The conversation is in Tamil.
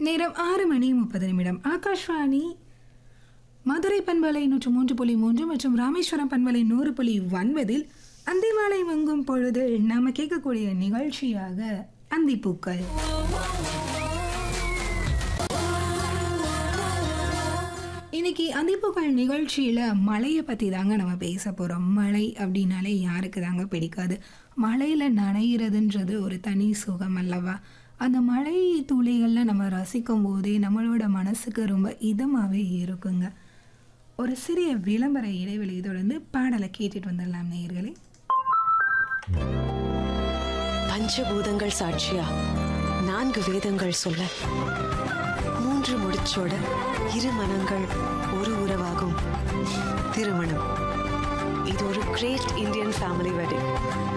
நேரம் ஆறு மணி முப்பது நிமிடம் ஆகாஷ்வாணி மதுரை பண்பலை நூற்று மூன்று புள்ளி மூன்று மற்றும் ராமேஸ்வரம் பண்பலை நூறு புள்ளி ஒன்பதில் அந்திமாலை மங்கும் பொழுது நாம கேட்கக்கூடிய நிகழ்ச்சியாக அந்திப்பூக்கள் இன்னைக்கு அந்திப்பூக்கள் நிகழ்ச்சியில் மழையை பற்றி தாங்க நம்ம பேச போகிறோம் மழை அப்படின்னாலே யாருக்கு தாங்க பிடிக்காது மழையில் நனைகிறதுன்றது ஒரு தனி சுகம் அல்லவா அந்த மழை துளிகளில் நம்ம ரசிக்கும் போதே நம்மளோட மனசுக்கு ரொம்ப இதமாகவே இருக்குங்க ஒரு சிறிய விளம்பர இடைவெளியை தொடர்ந்து பாடலை கேட்டுட்டு வந்துடலாம் நேயர்களே பஞ்சபூதங்கள் சாட்சியா நான்கு வேதங்கள் சொல்ல மூன்று முடிச்சோட இரு மனங்கள் ஒரு உறவாகும் திருமணம் இது ஒரு கிரேட் இந்தியன் ஃபேமிலி வெட்டிங்